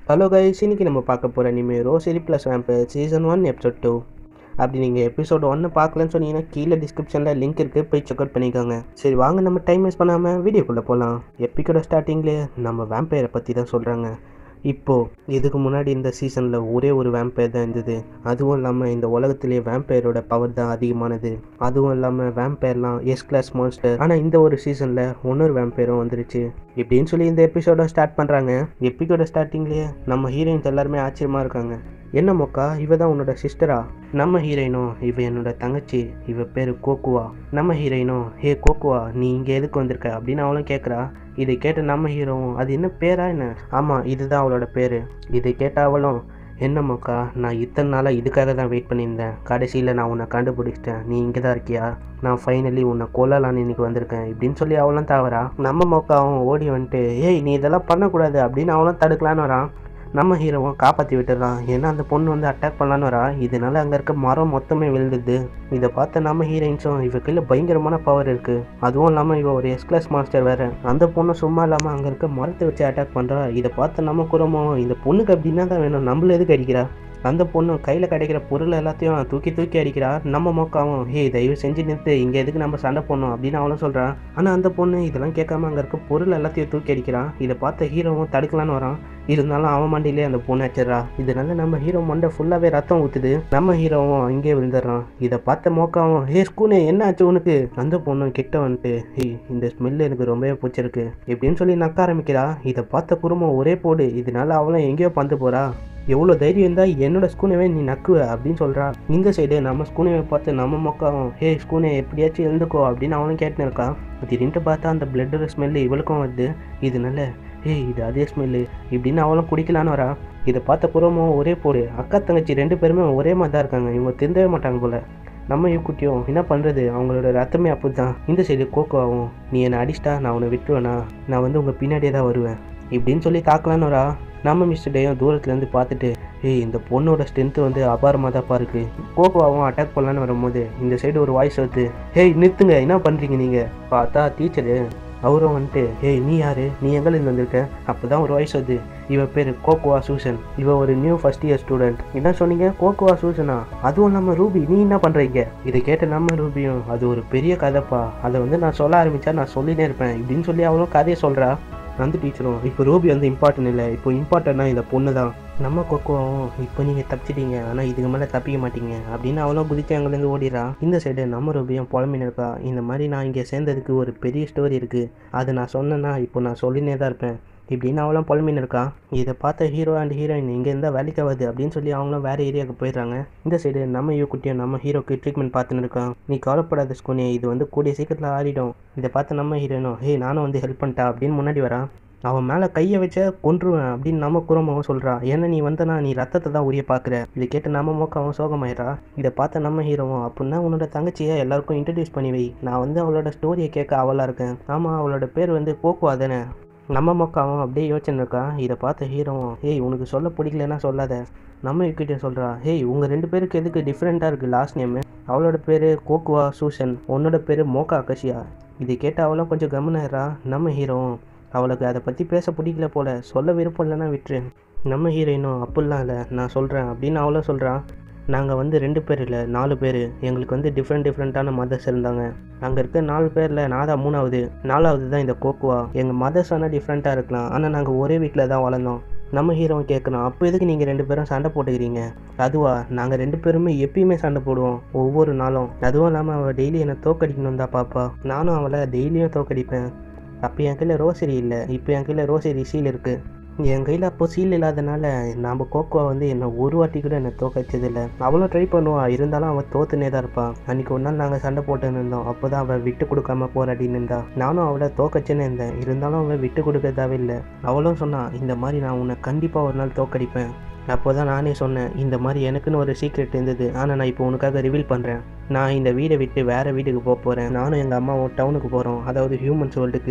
hello guys இன்னைக்கு நம்ம பார்க்க போகிற இனிமேல் Rosary plus Vembu season one episode two அப்படி நீங்கள் எபிசோட் ஒன்று பார்க்கலன்னு சொன்னீங்கன்னா கீழே டிஸ்கிரிப்ஷனில் லிங்க் இருக்குது போய் செக் அவுட் பண்ணிக்கோங்க சரி வாங்க நம்ம டைம் வேஸ்ட் பண்ணாமல் வீடியோக்குள்ளே போகலாம் எப்பிக்கோட ஸ்டார்டிங்லேயே நம்ம வேம்பயரை பற்றி தான் சொல்கிறாங்க இப்போது இதுக்கு முன்னாடி இந்த சீசனில் ஒரே ஒரு வேம்பயர் தான் இருந்தது அதுவும் இல்லாமல் இந்த உலகத்திலேயே வேம்பயரோட பவர் தான் அதிகமானது அதுவும் இல்லாமல் வேம்பயர்லாம் எஸ் கிளாஸ் மான்ஸ்டர் ஆனால் இந்த ஒரு சீசனில் இன்னொரு வேம்பயரும் வந்துருச்சு இப்படின்னு சொல்லி இந்த எபிசோட ஸ்டார்ட் பண்ணுறாங்க எப்பிக்கோட ஸ்டார்டிங்லேயே நம்ம ஹீரோயின்ஸ் எல்லாருமே ஆச்சரியமாக இருக்காங்க என்ன மொக்கா இவ தான் உன்னோட சிஸ்டரா நம்ம ஹீரோயினும் இவ என்னோட தங்கச்சி இவ பேர் கோக்குவா நம்ம ஹீரோயினும் ஹே கோக்குவா நீ இங்கே எதுக்கு வந்திருக்க அப்படின்னு அவளும் கேட்குறா இதை கேட்ட நம்ம ஹீரோவும் அது என்ன பேரா என்ன ஆமாம் இதுதான் அவளோட பேர் இதை கேட்ட அவளும் என்ன மொக்கா நான் இத்தனை நாளாக இதுக்காக தான் வெயிட் பண்ணியிருந்தேன் கடைசியில் நான் உன்னை கண்டுபிடிச்சிட்டேன் நீ இங்கே தான் இருக்கியா நான் ஃபைனலி உன்னை கொல்லலான்னு இன்னைக்கு வந்திருக்கேன் இப்படின்னு சொல்லி அவளும் தவறா நம்ம மொக்காவும் ஓடி வந்துட்டு ஏய் நீ இதெல்லாம் பண்ணக்கூடாது அப்படின்னு அவளும் தடுக்கலான்னு வரான் நம்ம ஹீரோவும் காப்பாற்றி விட்டுறான் ஏன்னா அந்த பொண்ணு வந்து அட்டாக் பண்ணலான்னு வரா இதனால அங்கே இருக்க மரம் மொத்தமே விழுந்துது இதை பார்த்த நம்ம ஹீரோயின்ஸும் இவ கையில் பயங்கரமான பவர் இருக்குது அதுவும் இல்லாமல் இவ ஒரு எஸ் கிளாஸ் மாஸ்டர் வேறு அந்த பொண்ணு சும்மா இல்லாமல் அங்கே இருக்க மரத்தை வச்சு அட்டாக் பண்ணுறா இதை பார்த்த நம்ம குரமோ இந்த பொண்ணுக்கு அப்படின்னா தான் வேணும் நம்மள எதுக்கு அடிக்கிறா அந்த பொண்ணு கையில் கிடைக்கிற பொருள் எல்லாத்தையும் தூக்கி தூக்கி அடிக்கிறா நம்ம மோக்காவும் ஹே தயவு செஞ்சு நிறுத்து இங்கே எதுக்கு நம்ம சண்டை போடணும் அப்படின்னு அவளும் சொல்கிறான் ஆனால் அந்த பொண்ணு இதெல்லாம் கேட்காம அங்கே இருக்க பொருள் எல்லாத்தையும் தூக்கி அடிக்கிறான் இதை பார்த்த ஹீரோவும் தடுக்கலான்னு வரான் இருந்தாலும் அவன் மண்டியிலே அந்த பொண்ணு வச்சிடறா இதனால நம்ம ஹீரோ மண்டை ஃபுல்லாகவே ரத்தம் ஊற்றுது நம்ம ஹீரோவும் அங்கேயே விழுந்துடுறான் இதை பார்த்த மோக்காவும் ஹே ஸ்கூனே என்ன ஆச்சு உனக்கு அந்த பொண்ணு கிட்ட வந்துட்டு ஹே இந்த ஸ்மெல் எனக்கு ரொம்பவே பிடிச்சிருக்கு இப்படின்னு சொல்லி நக்க ஆரம்பிக்கிறா இதை பார்த்த குடும்பம் ஒரே போடு இதனால அவளும் எங்கேயோ பந்து போறா எவ்வளோ தைரியம் இருந்தால் என்னோட ஸ்கூனவே நீ நக்குவ அப்படின்னு சொல்கிறா இந்த சைடு நம்ம ஸ்கூனவை பார்த்து நம்ம மொக்காவும் ஹே ஸ்கூனை எப்படியாச்சும் எழுந்துக்கோ அப்படின்னு அவனும் கேட்டுன்னு இருக்கான் திடீர்னு பார்த்தா அந்த பிளட்டோட ஸ்மெல்லு இவளுக்கும் வருது இதனால ஏய் இது அதே ஸ்மெல்லு இப்படின்னு அவளும் குடிக்கலான்னு வரா இதை பார்த்த புறமும் ஒரே போடு அக்கா தங்கச்சி ரெண்டு பேருமே ஒரே மாதிரி தான் இருக்காங்க இவங்க திருந்தவே மாட்டாங்க போல நம்ம யூக்குட்டியும் என்ன பண்ணுறது அவங்களோட ரத்தமே அப்படி தான் இந்த சைடு கோக்கோவாகும் நீ என்னை அடிச்சிட்டா நான் உன்னை விட்டுருவேனா நான் வந்து உங்கள் பின்னாடியே தான் வருவேன் இப்படின்னு சொல்லி தாக்கலான்னு வரா நம்ம மிஸ்டர் டேயும் தூரத்துலேருந்து பார்த்துட்டு ஏய் இந்த பொண்ணோட ஸ்ட்ரென்த்து வந்து அபாரமாக தான்ப்பா இருக்குது கோகோவாவும் அட்டாக் பண்ணலான்னு வரும்போது இந்த சைடு ஒரு வாய்ஸ் வருது ஹேய் நிறுத்துங்க என்ன பண்ணுறீங்க நீங்கள் பார்த்தா டீச்சரு அவரும் வந்துட்டு ஏய் நீ யாரு நீ எங்கேருந்து வந்திருக்க அப்போ தான் ஒரு வாய்ஸ் வருது இவ பேர் கோகுவா சூசன் இவ ஒரு நியூ ஃபர்ஸ்ட் இயர் ஸ்டூடெண்ட் என்ன சொன்னீங்க கோகுவா சூசனா அதுவும் இல்லாமல் ரூபி நீ என்ன பண்ணுறீங்க இதை கேட்ட நம்ம ரூபியும் அது ஒரு பெரிய கதைப்பா அதை வந்து நான் சொல்ல ஆரம்பித்தா நான் சொல்லினே இருப்பேன் இப்படின்னு சொல்லி அவளும் கதையை சொல்கிறா அந்த டீச்சரும் இப்போ ரூபி வந்து இம்பார்ட்டன்ட் இல்லை இப்போ இம்பார்ட்டன்னா இந்த பொண்ணு தான் நம்ம கொக்கோவும் இப்போ நீங்கள் தப்பிச்சிட்டீங்க ஆனால் இதுக்கு மேலே தப்பிக்க மாட்டீங்க அப்படின்னு அவளும் குதிச்சு அங்கேருந்து ஓடிடுறா இந்த சைடு நம்ம ரூபியும் புலம்பின்னு இருக்கா இந்த மாதிரி நான் இங்கே சேர்ந்ததுக்கு ஒரு பெரிய ஸ்டோரி இருக்குது அது நான் சொன்னேன்னா இப்போ நான் சொல்லினே தான் இருப்பேன் இப்படின்னு அவளும் புலம்பின்னு இருக்கா இதை பார்த்த ஹீரோ அண்ட் ஹீரோயின் இங்கே இருந்தால் வேலைக்கு ஆகுது அப்படின்னு சொல்லி அவங்களும் வேறு ஏரியாவுக்கு போயிடுறாங்க இந்த சைடு நம்ம யூ குட்டியும் நம்ம ஹீரோக்கு ட்ரீட்மெண்ட் பார்த்துன்னு இருக்கான் நீ கவலைப்படாத ஸ்கூனே இது வந்து கூடிய சீக்கிரத்தில் ஆறிடும் இதை பார்த்த நம்ம ஹீரோயினும் ஹே நானும் வந்து ஹெல்ப் பண்ணிட்டா அப்படின்னு முன்னாடி வரான் அவன் மேலே கையை வச்ச கொன்றுவேன் அப்படின்னு நம்ம குரமாவும் சொல்கிறா ஏன்னா நீ வந்தனா நீ ரத்தத்தை தான் உரிய பார்க்குற இதை கேட்டு நம்ம மோக்காவும் சோகமாயிரா இதை பார்த்த நம்ம ஹீரோவும் அப்படின்னா உன்னோட தங்கச்சியை எல்லாருக்கும் இன்ட்ரடியூஸ் பண்ணி வை நான் வந்து அவளோட ஸ்டோரியை கேட்க அவளாக இருக்கேன் ஆமாம் அவளோட பேர் வந்து கோக்குவா தானே நம்ம மொக்காவும் அப்படியே யோசனை இருக்கா இதை பார்த்த ஹீரோவும் ஏய் உனக்கு சொல்ல பிடிக்கலன்னா சொல்லாத நம்ம யுக்கிட்ட சொல்கிறா ஹேய் உங்கள் ரெண்டு பேருக்கு எதுக்கு டிஃப்ரெண்ட்டாக இருக்குது லாஸ்ட் நேமு அவளோட பேர் கோக்குவா சூசன் உன்னோட பேர் மோகா அகஷியா இதை கேட்டு அவளும் கொஞ்சம் கவனிறா நம்ம ஹீரோவும் அவளுக்கு அதை பற்றி பேச பிடிக்கல போல சொல்ல விருப்பம் இல்லைன்னா விட்டுரு நம்ம ஹீரோயினும் அப்படிலாம் இல்லை நான் சொல்கிறேன் அப்படின்னு அவளும் சொல்கிறான் நாங்கள் வந்து ரெண்டு பேர் இல்லை நாலு பேர் எங்களுக்கு வந்து டிஃப்ரெண்ட் டிஃப்ரெண்ட்டான மதர்ஸ் இருந்தாங்க அங்கே இருக்க நாலு பேரில் நான் தான் மூணாவது நாலாவது தான் இந்த கோக்குவா எங்கள் மதர்ஸ் ஆனால் டிஃப்ரெண்ட்டாக இருக்கலாம் ஆனால் நாங்கள் ஒரே வீட்டில் தான் வளர்ந்தோம் நம்ம ஹீரோவும் கேட்கணும் அப்போ எதுக்கு நீங்கள் ரெண்டு பேரும் சண்டை போட்டுக்கிறீங்க அதுவா நாங்கள் ரெண்டு பேருமே எப்பயுமே சண்டை போடுவோம் ஒவ்வொரு நாளும் அதுவும் இல்லாமல் அவள் டெய்லி என்னை தோக்கடிக்கணும் தான் பாப்பா நானும் அவளை டெய்லியும் தோக்கடிப்பேன் அப்போ என் கையில் ரோசரி இல்லை இப்போ என் கையில் ரோசரி சீல் இருக்குது என் கையில் அப்போ சீல் இல்லாதனால நம்ம கோக்கோவா வந்து என்னை ஒரு வாட்டி கூட என்னை தோக்கடிச்சதில்லை அவளும் ட்ரை பண்ணுவா இருந்தாலும் அவள் தோத்துனே தான் இருப்பாள் அன்றைக்கி ஒரு நாள் நாங்கள் சண்டை போட்டுன்னு இருந்தோம் அப்போ தான் அவள் விட்டு கொடுக்காம போராடின்னு இருந்தா நானும் அவளை தோக்கச்சுன்னு இருந்தேன் இருந்தாலும் அவள் விட்டு கொடுக்கறதாவே இல்லை அவளும் சொன்னான் இந்த மாதிரி நான் உன்னை கண்டிப்பாக ஒரு நாள் தோக்கடிப்பேன் அப்போ தான் நானே சொன்னேன் இந்த மாதிரி எனக்குன்னு ஒரு சீக்ரெட் இருந்தது ஆனால் நான் இப்போ உனக்காக ரிவீல் பண்ணுறேன் நான் இந்த வீடை விட்டு வேறு வீட்டுக்கு போக போகிறேன் நானும் எங்கள் அம்மாவும் டவுனுக்கு போகிறோம் அதாவது ஹியூமன்ஸ் வேர்ல்டுக்கு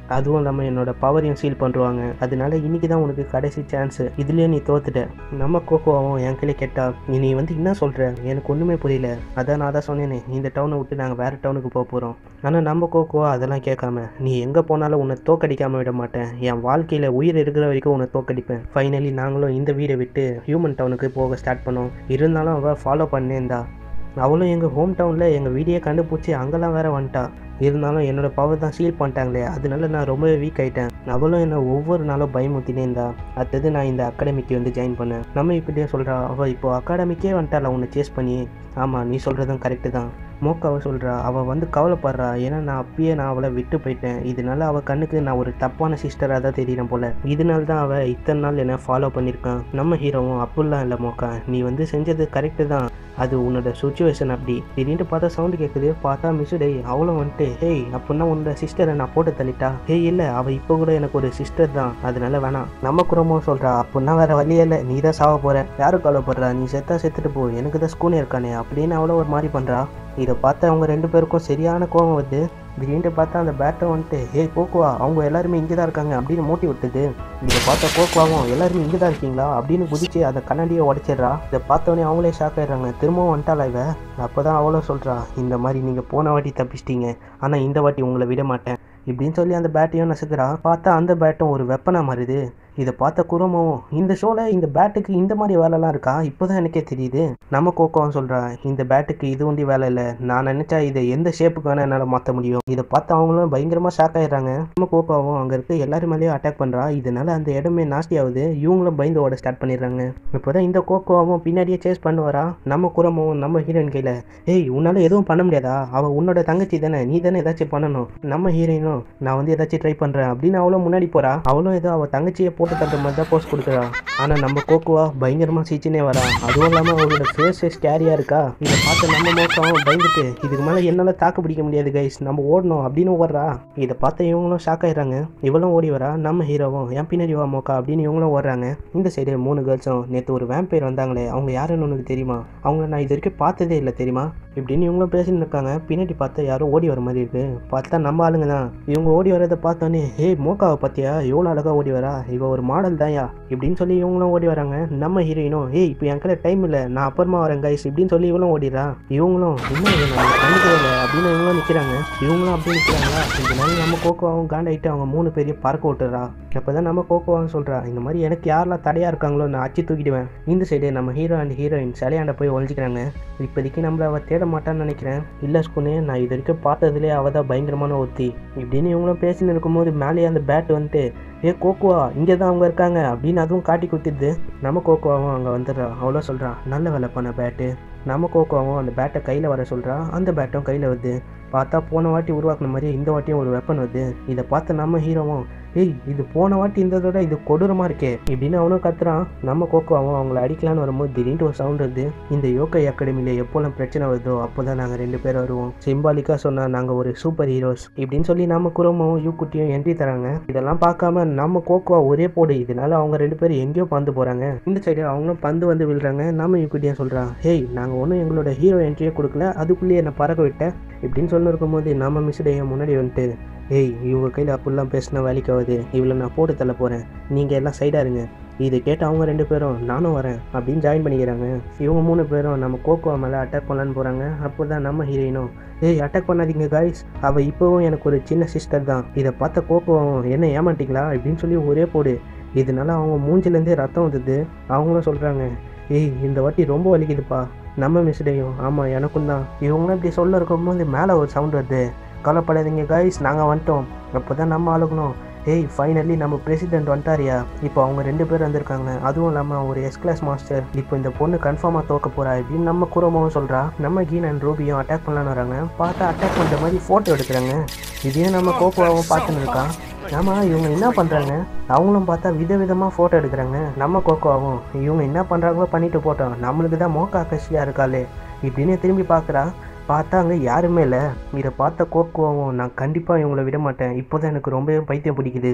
அதுவும் இல்லாமல் என்னோட பவரையும் சீல் பண்ணுவாங்க அதனால இன்னைக்கு தான் உனக்கு கடைசி சான்ஸு இதுலேயே நீ தோத்துட்ட நம்ம கோகோவாவும் என் கையில கேட்டா நீ வந்து என்ன சொல்கிற எனக்கு ஒன்றுமே புரியல அதான் நான் தான் சொன்னேனே இந்த டவுனை விட்டு நாங்கள் வேறு டவுனுக்கு போக போகிறோம் ஆனால் நம்ம கோகோவா அதெல்லாம் கேட்காம நீ எங்கே போனாலும் உன்னை தோக்கடிக்காம விட மாட்டேன் என் வாழ்க்கையில் உயிர் இருக்கிற வரைக்கும் உன்னை தோக்கடிப்பேன் ஃபைனலி நாங்களும் இந்த வீடை விட்டு ஹியூமன் டவுனுக்கு போக ஸ்டார்ட் பண்ணோம் இருந்தாலும் அவள் ஃபாலோ பண்ணேன்டா அவளும் எங்கள் ஹோம் டவுனில் எங்கள் வீடியோ கண்டுபிடிச்சி அங்கெல்லாம் வேற வந்துட்டா இருந்தாலும் என்னோட பவர் தான் சீல் பண்ணிட்டாங்களே அதனால நான் ரொம்பவே வீக் ஆயிட்டேன் அவளும் என்னை ஒவ்வொரு நாளும் பயமுத்தினே இருந்தா அடுத்தது நான் இந்த அகாடமிக்கு வந்து ஜாயின் பண்ணேன் நம்ம இப்படியே சொல்கிறா அவள் இப்போ அகாடமிக்கே வந்துட்டாளா உன்னை சேஸ் பண்ணி ஆமாம் நீ சொல்கிறதும் கரெக்டு தான் மோக்காவை சொல்கிறா அவள் வந்து கவலைப்படுறா ஏன்னா நான் அப்பயே நான் அவளை விட்டு போயிட்டேன் இதனால அவள் கண்ணுக்கு நான் ஒரு தப்பான சிஸ்டராக தான் தெரியுறேன் போல இதனால தான் அவள் இத்தனை நாள் என்னை ஃபாலோ பண்ணியிருக்கான் நம்ம ஹீரோவும் அப்படிலாம் இல்லை மோக்கா நீ வந்து செஞ்சது கரெக்டு தான் அது உன்னோட சுச்சுவேஷன் அப்படி திடீர்னு பார்த்தா சவுண்டு கேட்குது பார்த்தா மிஸ்ஸு டேய் அவளும் வந்துட்டு ஹேய் அப்படின்னா உன்னோட சிஸ்டரை நான் போட்டு தள்ளிட்டா ஹேய் இல்லை அவள் இப்போ கூட எனக்கு ஒரு சிஸ்டர் தான் அதனால வேணாம் நம்ம குரமும் சொல்கிறா அப்படின்னா வேற வழியே இல்லை நீ தான் சாவ போகிற யாரும் கவலைப்படுறா நீ செத்தா செத்துட்டு போ எனக்கு தான் ஸ்கூனே இருக்கானே அப்படின்னு அவளோ ஒரு மாதிரி பண்ணுறா இதை பார்த்து அவங்க ரெண்டு பேருக்கும் சரியான கோவம் வருது திடீர்னு பார்த்தா அந்த பேட்டை வந்துட்டு ஏய் கோக்குவா அவங்க எல்லாருமே இங்கே தான் இருக்காங்க அப்படின்னு மூட்டி விட்டுது இதை பார்த்த கோக்குவாவும் எல்லாருமே இங்கே தான் இருக்கீங்களா அப்படின்னு குதிச்சு அந்த கண்ணாடியை உடச்சிடுறா இதை பார்த்தோன்னே அவங்களே ஷாக் ஆயிடுறாங்க திரும்பவும் வந்துட்டாளா இவ அப்போ தான் அவளோ சொல்கிறா இந்த மாதிரி நீங்கள் போன வாட்டி தப்பிச்சிட்டீங்க ஆனால் இந்த வாட்டி உங்களை விட மாட்டேன் இப்படின்னு சொல்லி அந்த பேட்டையும் நசுக்கிறா பார்த்தா அந்த பேட்டும் ஒரு வெப்பனாக மாறுது இதை பார்த்த குரமும் இந்த ஷோவில் இந்த பேட்டுக்கு இந்த மாதிரி வேலைலாம் இருக்கா இப்போதான் எனக்கே தெரியுது நம்ம கோக்கோவும் சொல்கிறா இந்த பேட்டுக்கு இது ஒண்டி வேலை இல்லை நான் நினச்சா இதை எந்த ஷேப்புக்கு வேணால் என்னால் மாற்ற முடியும் இதை பார்த்து அவங்களும் பயங்கரமாக ஷாக் ஆயிடுறாங்க நம்ம கோக்கோவும் அங்கே இருக்க எல்லாரும் மேலேயும் அட்டாக் பண்ணுறா இதனால அந்த இடமே நாஸ்டி ஆகுது இவங்களும் பயந்து ஓட ஸ்டார்ட் பண்ணிடுறாங்க இப்போதான் இந்த கோக்கோவும் பின்னாடியே சேஸ் பண்ணுவாரா நம்ம குரமும் நம்ம ஹீரோயின் கையில் ஏய் உன்னால் எதுவும் பண்ண முடியாதா அவள் உன்னோட தங்கச்சி தானே நீ தானே ஏதாச்சும் பண்ணணும் நம்ம ஹீரோயினும் நான் வந்து ஏதாச்சும் ட்ரை பண்ணுறேன் அப்படின்னு அவளும் முன்னாடி போகிறா அவளும் ஏதோ அவள் தங்கச்சியை போட்டு தட்டுற மாதிரி தான் போஸ்ட் கொடுக்குறா ஆனால் நம்ம கோக்குவா பயங்கரமாக சீச்சினே வரா அதுவும் இல்லாமல் அவளோட ஃபேஸ் ஸ்கேரியாக இருக்கா இதை பார்த்து நம்ம மோசம் பயந்துட்டு இதுக்கு மேலே என்னால் தாக்கு பிடிக்க முடியாது கைஸ் நம்ம ஓடணும் அப்படின்னு ஓடுறா இதை பார்த்து இவங்களும் ஷாக் ஆயிடுறாங்க இவளும் ஓடி வரா நம்ம ஹீரோவும் என் பின்னாடி வா மோக்கா அப்படின்னு இவங்களும் ஓடுறாங்க இந்த சைடு மூணு கேர்ள்ஸும் நேற்று ஒரு வேம்பையர் வந்தாங்களே அவங்க யாருன்னு உனக்கு தெரியுமா அவங்கள நான் இது வரைக்கும் பார்த்ததே இல்லை தெரியுமா இப்படின்னு இவங்களும் பேசின்னு இருக்காங்க பின்னாடி பார்த்தா யாரும் ஓடி வர மாதிரி இருக்கு பார்த்தா நம்ம ஆளுங்க தான் இவங்க ஓடி வரதை பார்த்தோன்னே ஏய் மோக்காவை பார்த்தியா எவ்வளோ அழகாக ஓடி வரா இவ ஒரு மாடல் தான்யா இப்படின்னு சொல்லி இவங்களும் ஓடி வராங்க நம்ம ஹீரோயினும் ஏய் இப்போ என் கையில் டைம் இல்லை நான் அப்புறமா வரேன் கைஸ் இப்படின்னு சொல்லி இவங்களும் ஓடிடுறா இவங்களும் என்ன இது நம்ம கண்டுக்கவே இல்லை அப்படின்னு இவங்களும் நிற்கிறாங்க இவங்களும் அப்படியே நிற்கிறாங்களா இந்த மாதிரி நம்ம கோகோவாவும் காண்டாயிட்டு அவங்க மூணு பேரையும் பறக்க விட்டுறா அப்போ தான் நம்ம கோகோவாவும் சொல்கிறா இந்த மாதிரி எனக்கு யாரெல்லாம் தடையாக இருக்காங்களோ நான் அச்சு தூக்கிடுவேன் இந்த சைடு நம்ம ஹீரோ அண்ட் ஹீரோயின் சிலையாண்ட போய் ஒழிஞ்சிக்கிறாங்க இப்போதைக்கு நம்மளை அவள் தேட மாட்டான்னு நினைக்கிறேன் இல்லை ஸ்கூனே நான் இது வரைக்கும் பார்த்ததுலேயே அவள் தான் பயங்கரமான ஒருத்தி இப்படின்னு இவங்களும் பேசின்னு இருக்கும்போது மேலேயே அந்த பேட் வந்துட்டு ஏ கோக்குவா இங்கே தான் அவங்க இருக்காங்க அப்படின்னு அதுவும் காட்டி கொடுத்துடுது நம்ம கோக்குவாவும் அங்கே வந்துடுறா அவ்வளோ சொல்கிறான் நல்ல வேலை பண்ண பேட்டு நம்ம கோக்குவாவும் அந்த பேட்டை கையில் வர சொல்கிறா அந்த பேட்டும் கையில் வருது பார்த்தா போன வாட்டி உருவாக்குன மாதிரி இந்த வாட்டியும் ஒரு வெப்பன் வருது இதை பார்த்து நம்ம ஹீரோவும் ஏய் இது போன வாட்டி இருந்ததோட இது கொடூரமாக இருக்கே இப்படின்னு அவனும் கத்துறான் நம்ம கோக்குவாவும் அவங்கள அடிக்கலான்னு வரும்போது திடீர்னு ஒரு சவுண்ட் வருது இந்த யோகை அகாடமியில் எப்போல்லாம் பிரச்சனை வருதோ அப்போ தான் நாங்கள் ரெண்டு பேரும் வருவோம் சிம்பாலிக்காக சொன்னால் நாங்கள் ஒரு சூப்பர் ஹீரோஸ் இப்படின்னு சொல்லி நம்ம குரமும் யூக்குட்டியும் என்ட்ரி தராங்க இதெல்லாம் பார்க்காம நம்ம கோக்குவா ஒரே போடு இதனால அவங்க ரெண்டு பேரும் எங்கேயோ பந்து போகிறாங்க இந்த சைடு அவங்களும் பந்து வந்து விழுறாங்க நம்ம யூக்குட்டியும் சொல்கிறான் ஹேய் நாங்கள் ஒன்றும் எங்களோட ஹீரோ என்ட்ரியே கொடுக்கல அதுக்குள்ளேயே என்னை பறக்க விட்டேன் இப்படின்னு சொல்லி இருக்கும்போது நம்ம மிஸ்டைய முன்னாடி வந்துட்டு ஏய் இவங்க கையில் அப்படிலாம் பேசினா வேலைக்கு ஆகுது இவளை நான் போட்டு தள்ள போகிறேன் நீங்கள் எல்லாம் சைடாக இருங்க இதை கேட்டு அவங்க ரெண்டு பேரும் நானும் வரேன் அப்படின்னு ஜாயின் பண்ணிக்கிறாங்க இவங்க மூணு பேரும் நம்ம கோகோவா மேலே அட்டாக் பண்ணலான்னு போகிறாங்க அப்போ தான் நம்ம ஹீரோயினும் ஏய் அட்டாக் பண்ணாதீங்க காய்ஸ் அவள் இப்போவும் எனக்கு ஒரு சின்ன சிஸ்டர் தான் இதை பார்த்த கோகோவும் என்ன ஏமாட்டிங்களா அப்படின்னு சொல்லி ஒரே போடு இதனால அவங்க மூஞ்சிலேருந்தே ரத்தம் வந்தது அவங்களும் சொல்கிறாங்க ஏய் இந்த வாட்டி ரொம்ப வலிக்குதுப்பா நம்ம மிஸ்டையும் ஆமாம் எனக்கும் தான் இவங்களும் இப்படி சொல்ல இருக்கும்போது மேலே ஒரு சவுண்ட் வருது கவலைப்படாதீங்க காய்ஸ் நாங்கள் வந்துட்டோம் அப்போ தான் நம்ம ஆளுக்கணும் ஏய் ஃபைனலி நம்ம பிரசிடென்ட் வந்துட்டாரியா இப்போ அவங்க ரெண்டு பேர் வந்திருக்காங்க அதுவும் இல்லாமல் ஒரு எஸ் கிளாஸ் மாஸ்டர் இப்போ இந்த பொண்ணு கன்ஃபார்மாக தோக்க போகிறா அப்படின்னு நம்ம குரமாவும் சொல்கிறா நம்ம கீன் அண்ட் ரூபியும் அட்டாக் பண்ணலான்னு வராங்க பார்த்தா அட்டாக் பண்ணுற மாதிரி ஃபோட்டோ எடுக்கிறாங்க இதையும் நம்ம கோகோவாவும் பார்த்துன்னு இருக்கான் ஆமாம் இவங்க என்ன பண்ணுறாங்க அவங்களும் பார்த்தா விதவிதமாக ஃபோட்டோ எடுக்கிறாங்க நம்ம கோகோவாவும் இவங்க என்ன பண்ணுறாங்களோ பண்ணிட்டு போட்டோம் நம்மளுக்கு தான் மோக்கா கஷியாக இருக்காளே இப்படின்னு திரும்பி பார்க்குறா பார்த்தா அங்கே யாருமே இல்லை இதை பார்த்த கோக்குவாவும் நான் கண்டிப்பாக இவங்கள விட மாட்டேன் இப்போ தான் எனக்கு ரொம்பவே பைத்தியம் பிடிக்குது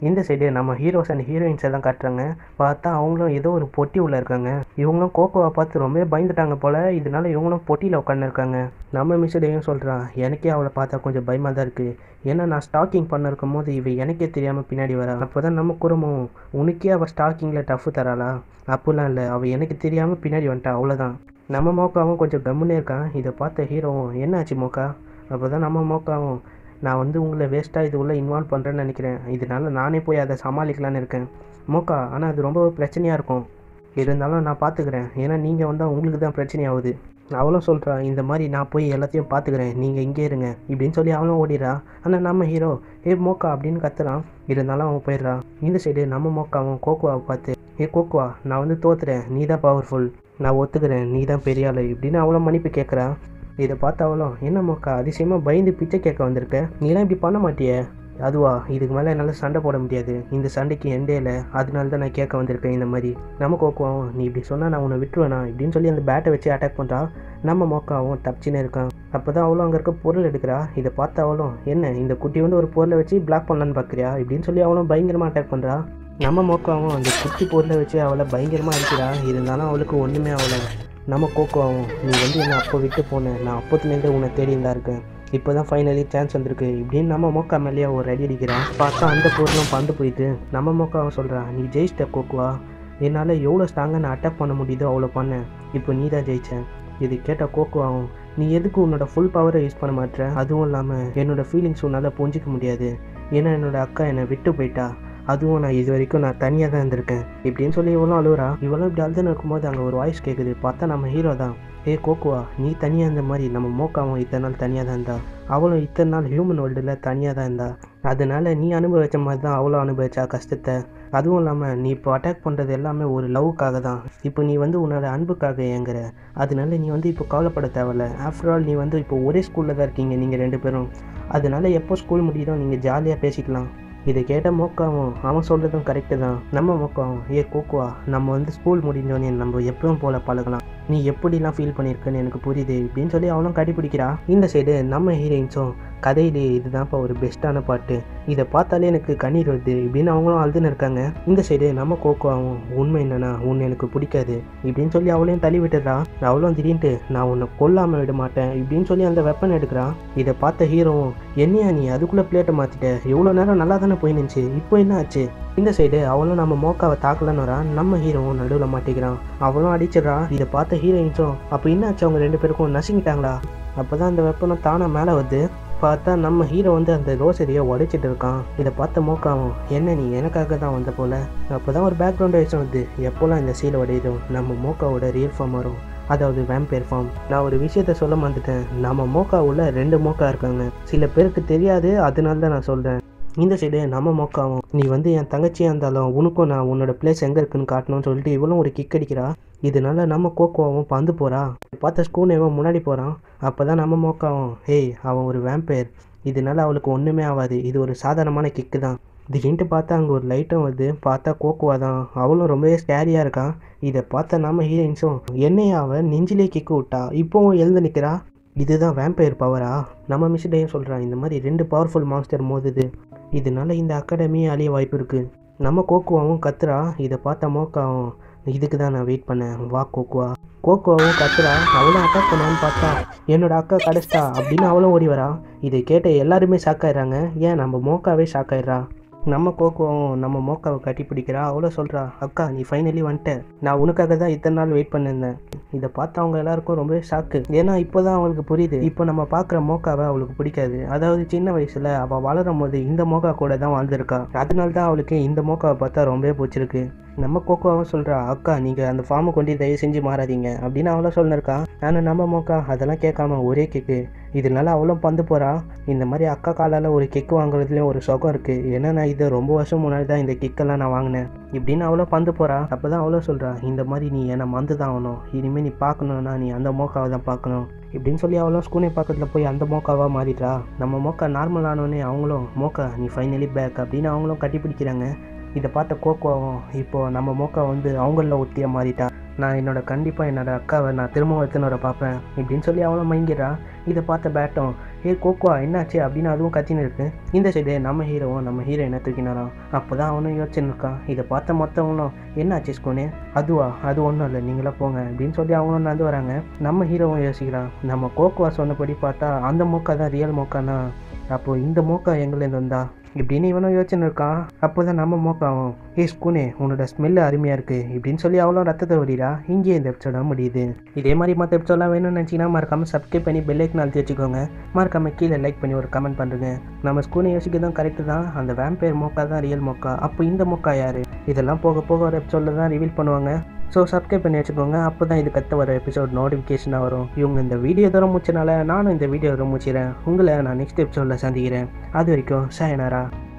இந்த சைடு நம்ம ஹீரோஸ் அண்ட் ஹீரோயின்ஸ் எல்லாம் காட்டுறாங்க பார்த்தா அவங்களும் ஏதோ ஒரு பொட்டி உள்ள இருக்காங்க இவங்களும் கோகோவை பார்த்து ரொம்ப பயந்துட்டாங்க போல இதனால இவங்களும் பொட்டியில் உட்காந்துருக்காங்க நம்ம மிஸ்ஸுடையும் சொல்கிறான் எனக்கே அவளை பார்த்தா கொஞ்சம் பயமாக தான் இருக்குது ஏன்னா நான் ஸ்டாக்கிங் பண்ண இருக்கும் போது இவ எனக்கே தெரியாமல் பின்னாடி வரா அப்போ தான் நம்ம குடும்பம் உனக்கே அவள் ஸ்டாக்கிங்கில் டஃப்பு தராளா அப்படிலாம் இல்லை அவள் எனக்கு தெரியாமல் பின்னாடி வந்துட்டா அவ்வளோதான் நம்ம மோக்காவும் கொஞ்சம் கம்முன்னே இருக்கான் இதை பார்த்த ஹீரோவும் என்னாச்சு மோக்கா அப்போ தான் நம்ம மோக்காவும் நான் வந்து உங்களை வேஸ்ட்டாக இது உள்ள இன்வால்வ் பண்ணுறேன்னு நினைக்கிறேன் இதனால நானே போய் அதை சமாளிக்கலான்னு இருக்கேன் மோக்கா ஆனால் அது ரொம்ப பிரச்சனையாக இருக்கும் இருந்தாலும் நான் பார்த்துக்கிறேன் ஏன்னா நீங்கள் வந்தால் உங்களுக்கு தான் பிரச்சனையாகுது அவளும் சொல்கிறா இந்த மாதிரி நான் போய் எல்லாத்தையும் பார்த்துக்கிறேன் நீங்கள் இங்கே இருங்க இப்படின்னு சொல்லி அவளும் ஓடிடுறா ஆனால் நம்ம ஹீரோ ஏ மோக்கா அப்படின்னு கத்துறான் இருந்தாலும் அவன் போயிடுறான் இந்த சைடு நம்ம மோக்காவும் கோக்குவாவை பார்த்து ஏ கோக்குவா நான் வந்து தோத்துறேன் நீ தான் பவர்ஃபுல் நான் ஒத்துக்கிறேன் நீ தான் பெரிய ஆளு இப்படின்னு அவளும் மன்னிப்பு கேட்குறா இதை பார்த்து அவளும் என்ன மோக்கா அதிசயமாக பயந்து பிச்சை கேட்க வந்திருக்க நீலாம் இப்படி பண்ண மாட்டியே அதுவா இதுக்கு மேலே என்னால் சண்டை போட முடியாது இந்த சண்டைக்கு எண்டே இல்லை அதனால தான் நான் கேட்க வந்திருக்கேன் இந்த மாதிரி நம்ம கோக்குவாவும் நீ இப்படி சொன்னால் நான் உன்னை விட்டுருவேனா இப்படின்னு சொல்லி அந்த பேட்டை வச்சு அட்டாக் பண்ணுறா நம்ம மோக்காவும் தப்பிச்சுன்னு இருக்கான் அப்போ தான் அவளும் அங்கே இருக்க பொருள் எடுக்கிறா இதை பார்த்து அவளும் என்ன இந்த குட்டி வந்து ஒரு பொருளை வச்சு பிளாக் பண்ணலான்னு பார்க்குறியா இப்படின்னு சொல்லி அவளும் பயங்கரமாக அட்டாக் பண்ணுறா நம்ம மோக்காவும் அந்த குட்டி பொருளை வச்சு அவளை பயங்கரமாக அடிக்கிறா இருந்தாலும் அவளுக்கு ஒன்றுமே அவளை நம்ம கோக்குவாவும் நீ வந்து என்னை அப்போ விட்டு போனேன் நான் அப்போத்துலேருந்தே உன்னை தேடி இருந்தா இருக்கேன் இப்போ தான் ஃபைனலி சான்ஸ் வந்திருக்கு இப்படின்னு நம்ம மோக்கா மேலேயே ஒரு அடி அடிக்கிறான் பார்த்தா அந்த பொருளும் பந்து போயிட்டு நம்ம மோக்காவை சொல்கிறான் நீ ஜெயிச்சிட்ட கோக்குவா என்னால் எவ்வளோ ஸ்ட்ராங்காக நான் அட்டாக் பண்ண முடியுதோ அவ்வளோ பண்ணேன் இப்போ நீ தான் ஜெயிச்சேன் இது கேட்ட கோக்குவாவும் நீ எதுக்கு உன்னோட ஃபுல் பவரை யூஸ் பண்ண மாட்டேற அதுவும் இல்லாமல் என்னோட ஃபீலிங்ஸ் உன்னால் புரிஞ்சிக்க முடியாது ஏன்னா என்னோட அக்கா என்னை விட்டு போயிட்டா அதுவும் நான் இது வரைக்கும் நான் தனியாக தான் இருந்திருக்கேன் இப்படின்னு சொல்லி இவளும் அழுகுறா இவளும் இப்படி அழுதுன்னு இருக்கும்போது அங்கே ஒரு வாய்ஸ் கேட்குது பார்த்தா நம்ம ஹீரோ தான் ஏ கோக்குவா நீ தனியாக இருந்த மாதிரி நம்ம மோக்காவும் இத்தனை நாள் தனியாக தான் இருந்தா அவளும் இத்தனை நாள் ஹியூமன் வேர்ல்டில் தனியாக தான் இருந்தா அதனால நீ அனுபவிச்ச மாதிரி தான் அவளும் அனுபவிச்சா கஷ்டத்தை அதுவும் இல்லாமல் நீ இப்போ அட்டாக் பண்ணுறது எல்லாமே ஒரு லவ்வுக்காக தான் இப்போ நீ வந்து உன்னோட அன்புக்காக ஏங்குற அதனால நீ வந்து இப்போ கவலைப்பட தேவையில்ல ஆஃப்டர் ஆல் நீ வந்து இப்போ ஒரே ஸ்கூலில் தான் இருக்கீங்க நீங்கள் ரெண்டு பேரும் அதனால எப்போ ஸ்கூல் முடியுதோ நீங்கள் ஜாலியாக பேசிக்கலாம் இதை கேட்ட மோக்காவும் அவன் சொல்கிறதும் கரெக்டு தான் நம்ம மோக்காவும் ஏ கோக்குவா நம்ம வந்து ஸ்கூல் முடிஞ்சோடனே நம்ம எப்பவும் போல பழகலாம் நீ எப்படிலாம் ஃபீல் பண்ணியிருக்கன்னு எனக்கு புரியுது இப்படின்னு சொல்லி அவனும் கடைப்பிடிக்கிறா இந்த சைடு நம்ம ஹீரோயின்ஸும் கதையிலே இதுதான்ப்பா ஒரு பெஸ்ட்டான பாட்டு இதை பார்த்தாலே எனக்கு கண்ணீர் வருது இப்படின்னு அவங்களும் அழுதுன்னு இருக்காங்க இந்த சைடு நம்ம கோக்குவாவும் உண்மை என்னன்னா உன்னை எனக்கு பிடிக்காது இப்படின்னு சொல்லி அவளையும் தள்ளி விட்டுறா அவளும் திடீர்னு நான் உன்னை கொல்லாமல் விட மாட்டேன் இப்படின்னு சொல்லி அந்த வெப்பன் எடுக்கிறான் இதை பார்த்த ஹீரோவும் என்னையா நீ அதுக்குள்ளே பிளேட்டை மாற்றிட்ட எவ்வளோ நேரம் நல்லா தானே போய் நினச்சி இப்போ என்ன ஆச்சு இந்த சைடு அவளும் நம்ம மோக்காவை தாக்கலன்னு வரா நம்ம ஹீரோவும் நடுவில் மாட்டிக்கிறான் அவளும் அடிச்சிடறா இதை பார்த்த ஹீரோயின்ஸும் அப்போ என்னாச்சு அவங்க ரெண்டு பேருக்கும் நசுங்கிட்டாங்களா அப்போ தான் அந்த வெப்பனும் தானாக மேலே வருது பார்த்தா நம்ம ஹீரோ வந்து அந்த ரோசரியை உடைச்சிட்டு இருக்கான் இதை பார்த்த மோக்காவும் என்ன நீ எனக்காக தான் வந்த போல அப்போ தான் ஒரு பேக்ரவுண்ட் வைஸும் வந்து எப்போல்லாம் இந்த சீலை உடையுதோ நம்ம மோக்காவோட ரியல் ஃபார்ம் வரும் அதாவது வேம்பேர் ஃபார்ம் நான் ஒரு விஷயத்த சொல்ல மறந்துட்டேன் நம்ம மோக்காவுள்ள ரெண்டு மோக்கா இருக்காங்க சில பேருக்கு தெரியாது அதனால தான் நான் சொல்கிறேன் இந்த சைடு நம்ம மோக்காவும் நீ வந்து என் தங்கச்சியாக இருந்தாலும் உனக்கும் நான் உன்னோட பிளேஸ் எங்கே இருக்குன்னு காட்டணும்னு சொல்லிட்டு இவளும் ஒரு கிக் அடிக்கிறா இதனால நம்ம கோக்குவாவும் பந்து போகிறான் பார்த்த ஸ்கூனேவன் முன்னாடி போகிறான் அப்போ தான் நம்ம மோக்காவும் ஹேய் அவன் ஒரு வேம்பேர் இதனால அவளுக்கு ஒன்றுமே ஆகாது இது ஒரு சாதாரணமான கிக்கு தான் திடீர்னு பார்த்தா அங்கே ஒரு லைட்டும் வருது பார்த்தா கோக்குவா தான் அவளும் ரொம்பவே ஸ்கேரியாக இருக்கான் இதை பார்த்த நம்ம ஹீரோயின்ஸும் என்னைய அவன் நெஞ்சிலே கிக்கு விட்டா இப்போவும் எழுந்து நிற்கிறா இதுதான் வேம்பயர் பவரா நம்ம மிஸ்டையும் சொல்கிறான் இந்த மாதிரி ரெண்டு பவர்ஃபுல் மாஸ்டர் மோதுது இதனால இந்த அகாடமியே அழிய வாய்ப்பு இருக்குது நம்ம கோக்குவாவும் கத்துறா இதை பார்த்த மோக்காவும் இதுக்கு தான் நான் வெயிட் பண்ணேன் வா கோக்குவா கோக்குவாவும் கத்துறா அவளும் அட்டாக் பண்ணான்னு பார்த்தா என்னோட அக்கா கடைச்சிட்டா அப்படின்னு அவளும் ஓடி வரா இதை கேட்ட எல்லாருமே ஷாக் ஆயிடுறாங்க ஏன் நம்ம மோக்காவே ஷாக் ஆயிடுறா நம்ம கோக்குவாவும் நம்ம மோக்காவை கட்டி பிடிக்கிறா அவ்வளோ சொல்கிறா அக்கா நீ ஃபைனலி வந்துட்ட நான் உனக்காக தான் இத்தனை நாள் வெயிட் பண்ணியிருந்தேன் இதை பார்த்து அவங்க எல்லாருக்கும் ரொம்பவே ஷாக்கு ஏன்னா இப்போ தான் அவளுக்கு புரியுது இப்போ நம்ம பார்க்குற மோக்காவை அவளுக்கு பிடிக்காது அதாவது சின்ன வயசில் அவள் வளரும் போது இந்த மோக்கா கூட தான் வாழ்ந்திருக்கா அதனால தான் அவளுக்கு இந்த மோக்காவை பார்த்தா ரொம்பவே பிடிச்சிருக்கு நம்ம கோக்குவாவும் சொல்கிறா அக்கா நீங்கள் அந்த ஃபார்மை கொண்டு தயவு செஞ்சு மாறாதீங்க அப்படின்னு அவளும் சொல்லிருக்கா ஆனால் நம்ம மோக்கா அதெல்லாம் கேட்காம ஒரே கிக்கு இதனால அவளும் பந்து போகிறா இந்த மாதிரி அக்கா காலால் ஒரு கிக்கு வாங்குறதுலேயும் ஒரு சுகம் இருக்குது ஏன்னா நான் இதை ரொம்ப வருஷம் முன்னாடி தான் இந்த கிக்கெல்லாம் நான் வாங்கினேன் இப்படின்னு அவளும் பந்து போகிறா அப்போ தான் அவளும் சொல்கிறா இந்த மாதிரி நீ என்னை மந்து தான் ஆகணும் இனிமேல் நீ பார்க்கணுன்னா நீ அந்த மோக்காவை தான் பார்க்கணும் இப்படின்னு சொல்லி அவளும் ஸ்கூனே பக்கத்தில் போய் அந்த மோக்காவாக மாறிட்டா நம்ம மோக்கா நார்மல் ஆனோடனே அவங்களும் மோக்கா நீ ஃபைனலி பேக் அப்படின்னு அவங்களும் கட்டிப்பிடிக்கிறாங்க இதை பார்த்த கோக்குவாவும் இப்போது நம்ம மோக்கா வந்து அவங்கள ஒத்தியாக மாறிட்டா நான் என்னோட கண்டிப்பாக என்னோட அக்காவை நான் திரும்ப எடுத்துன்னு வர பார்ப்பேன் இப்படின்னு சொல்லி அவளும் மயங்கிறா இதை பார்த்த பேட்டும் ஏ கோக்குவா என்னாச்சு அப்படின்னு அதுவும் கத்தின்னு இருக்கு இந்த சைடு நம்ம ஹீரோவும் நம்ம ஹீரோயினை தூக்கினாராம் அப்போ தான் அவனும் யோசிச்சுன்னு இருக்கான் இதை பார்த்த மொத்தவங்களும் என்னாச்சு ஸ்கூனு அதுவா அது ஒன்றும் இல்லை நீங்களா போங்க அப்படின்னு சொல்லி அவங்களும் நடந்து வராங்க நம்ம ஹீரோவும் யோசிக்கிறான் நம்ம கோக்குவா சொன்னபடி பார்த்தா அந்த மோக்கா தான் ரியல் மோக்கானா அப்போ இந்த மோக்கா எங்கேருந்து வந்தா இப்படின்னு இவனும் யோசனை இருக்கான் அப்போ தான் நம்ம மோக்காவும் ஏ ஸ்கூனே உன்னோட ஸ்மெல்லு அருமையாக இருக்குது இப்படின்னு சொல்லி அவ்வளோ ரத்தத்தை வடிடா இங்கேயே இந்த எபிசோட முடியுது இதே மாதிரி மற்ற எபிசோட்லாம் வேணும்னு நினச்சிங்கன்னா மறக்காமல் சப்ஸ்கிரைப் பண்ணி பெல்லைக்கு அழுத்தி வச்சுக்கோங்க மறக்காமல் கீழே லைக் பண்ணி ஒரு கமெண்ட் பண்ணுறேங்க நம்ம ஸ்கூனை யோசிக்க கரெக்டு தான் அந்த வேம்பயர் மோக்கா தான் ரியல் மோக்கா அப்போ இந்த மோக்கா யார் இதெல்லாம் போக போக ஒரு எபிசோடில் தான் ரிவீல் பண்ணுவாங்க ஸோ சப்ஸ்கிரைப் பண்ணி வச்சுக்கோங்க அப்போ தான் இது கத்த வர எபிசோட் நோட்டிஃபிகேஷனாக வரும் இவங்க இந்த வீடியோ தூரம் முடிச்சனால நானும் இந்த வீடியோ தூரம் முடிச்சிடறேன் உங்களை நான் நெக்ஸ்ட் எபிசோடில் சந்திக்கிறேன் அது வரைக்கும் சாயனாரா